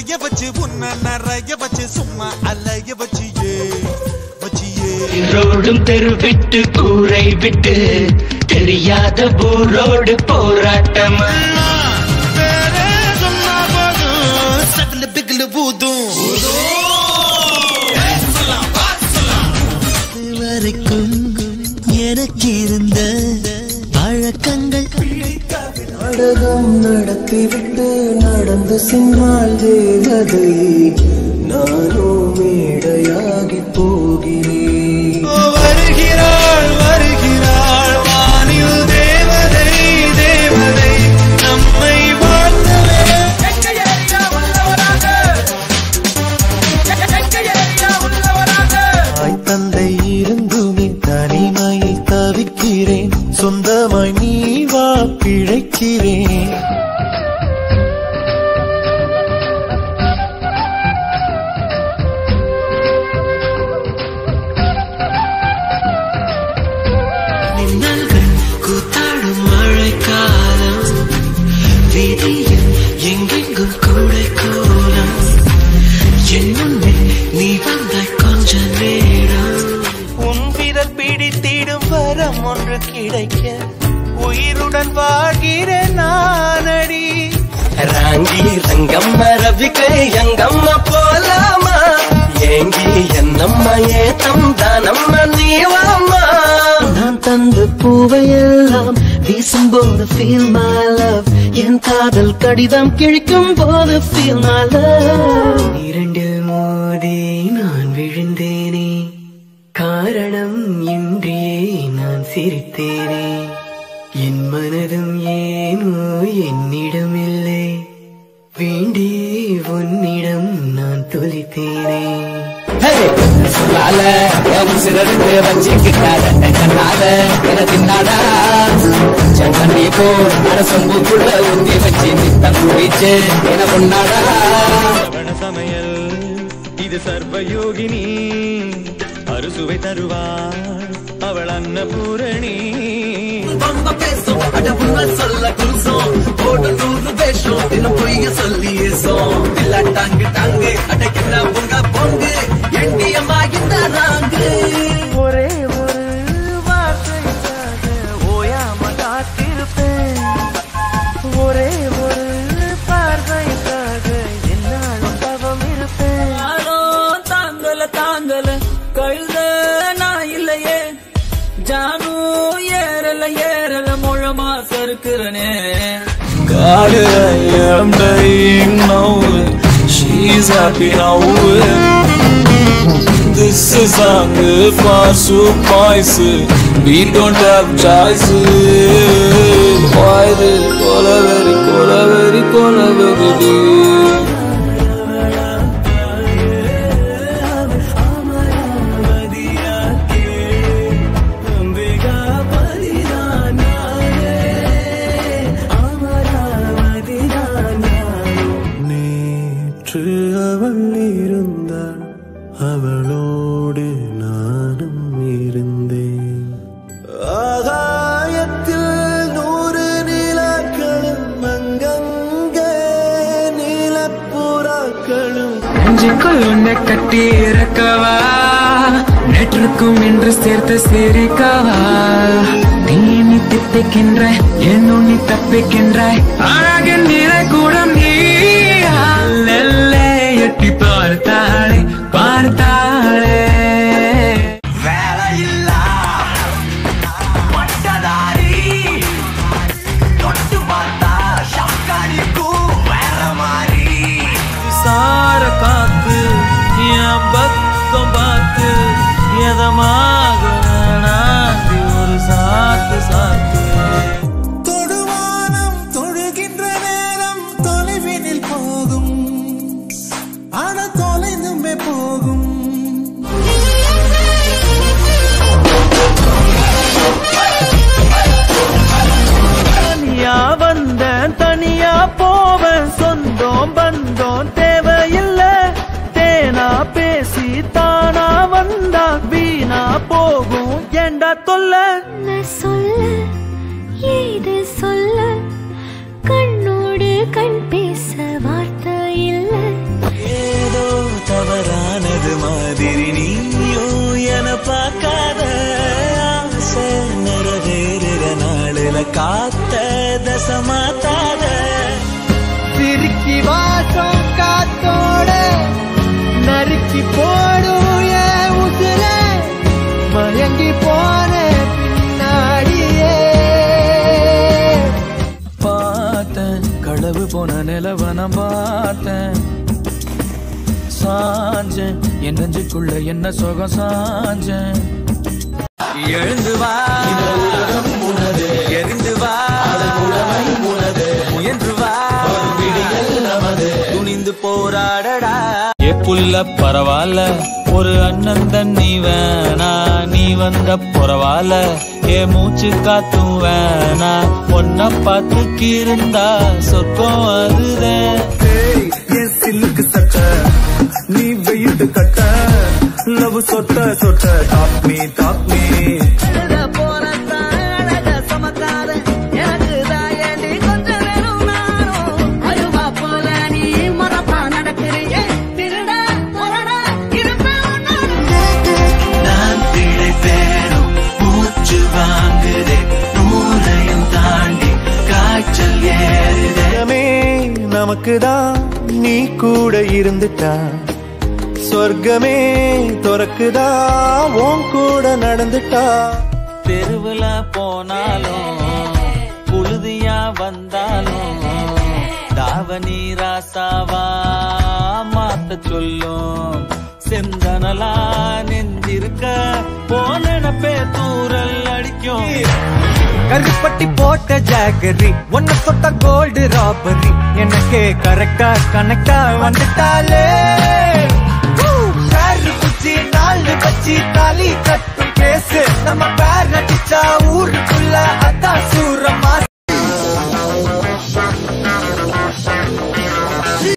அலைய வச்சு உன்ன நிறைய வச்சு சும்மா அலைய வச்சு ஏ வச்சு ஏ ரோடும் தெரு விட்டு கூரை விட்டு தெரியாத ஊரோடு போராட்டமா பேரே சொன்னா போதும் சகல பிகல பூதும் வரைக்கும் எனக்கு இருந்த பழக்கங்கள் நாடகம் நடத்திவிட்டு நடந்து சென்றால் தேவதை நானோ மேடையாகி போகிறேன் வருகிறாள் வருகிறாள் வானில் தேவதை தேவதை நம்மை வாழ்த்தவே தாய் தந்தை இருந்துமே தனிமையில் தவிக்கிறேன் சொந்தமாய் நீ வா பிழைக்கிறேன் மின்னல்கள் கூத்தாடும் மழைக்காலம் வீதியில் எங்கெங்கும் கூடை கோலம் என் முன்னே நீ வந்த கொஞ்ச நேரம் உன் விரல் பிடித்திடும் வரம் ஒன்று கிடைக்க உயிருடன் வாழ்கிறேன் நானடி ராங்கி ரங்கம்மா ரவிக்கை எங்கம்மா போலாமா ஏங்கி என்னம்மா ஏத்தம் தானம்மா நீவாமா நான் தந்த பூவையெல்லாம் வீசும்போது feel my love என் காதல் கடிதம் கிழிக்கும் போது feel my love இரண்டில் மோதி நான் விழுந்தேனே காரணம் இன்றியே நான் சிரித்தேனே என் மனதும் ஏனோ என்னிடமில்லை வேண்டி உன்னிடம் நான் தொலைத்தேனே சொல்லால என் சிறந்து வச்சுக்கிட்டார கண்ணால என தின்னாடா செங்கண்ணி போ அரசம்புக்குள்ள உந்தி வச்சு நித்தம் குடிச்சு என பொண்ணாடா சமையல் இது சர்வயோகினி அறுசுவை தருவாள் அவள் அன்னபூரணி ஒரே ஒரு வார்த்தைக்காக ஓயாம காத்திருப்பேன் ஒரே ஒரு பார்வைக்காக என்னாலும் தவம் இருப்பேன் தாங்கல தாங்கல கழுத நான் இல்லையே ஜானு ஏறல ஏறல முழமா சறுக்குறனே God, I am dying now. She's happy now. This is song for surprise. We don't have choice. Why the cola very cola very cola very நேற்று அவள் இருந்தாள் அவளோடு நானும் இருந்தேன் ஆகாயத்தில் நூறு நிலாக்களும் அங்கங்கே நீலப்புறாக்களும் நெஞ்சுக்குள் உன்னை கட்டி இறக்கவா நேற்றுக்கும் என்று சேர்த்து சிரிக்கவா நீ நீ தித்திக்கின்ற என் நீ தப்பிக்கின்றாய் அழகின் நிறை கூட நீ நெல்லை எட்டி பார்த்தாளே பார்த்தாளே சார காத்து என் பக்கம் பார்த்து எதமாக நாந்தி ஒரு சாத்து சாத்து தொடுவானம் தொழுகின்ற நேரம் தொலைவினில் போகும் ஆன தொலைந்துமே போகும் தனியா வந்தேன் தனியா போவேன் சொந்தம் பந்தம் தேவையில்லை தேனா பேசி தானா வந்தா வீணா போகும் ஏண்டா தொல்ல என்ன சொல்ல ஏது சொல்ல கண்ணோடு கண் பேச வார்த்தை இல்ல நிலவு போன நிலவ நான் பார்த்தேன் சாஞ்சேன் என் நெஞ்சுக்குள்ள என்ன சுகம் சாஞ்சேன் எழுந்து வா எரிந்து வா முயன்று வா துணிந்து போராடடா ஏ புள்ள பரவாயில்ல ஒரு அண்ணன் தண்ணி வேணா நீ வந்த பரவாயில்ல ஏ மூச்சு காத்தும் வேணா ஒன்ன பார்த்து கீருந்தா சொர்க்கம் அதுதான் என் சில்லுக்கு சட்ட நீ வெயிட்டு கட்ட லவ் சொட்ட சொட்ட டாப் மீ டாப் மீ நான் பிழைப்பேனும் மூச்சு வாங்குதே நூறையும் தாண்டி காய்ச்சல் ஏறுதே சொர்க்கமே நமக்குதான் நீ கூட இருந்துட்டா சொர்க்கமே துறக்குதா உன் கூட நடந்துட்டா தெருவுல போனாலும் புழுதியா வந்தாலும் தாவணி ராசாவா மாத்த சொல்லும் செந்தனலா நெஞ்சிருக்க போனப்பே தூரல் அடிக்கும் கருப்பட்டி போட்ட ஜாகரி ஒன்ன தொட்ட கோல்டு ராபரி எனக்கு கரெக்டா கனெக்டா வந்துட்டாலே குச்சி நாலு வச்சி தாலி கட்ட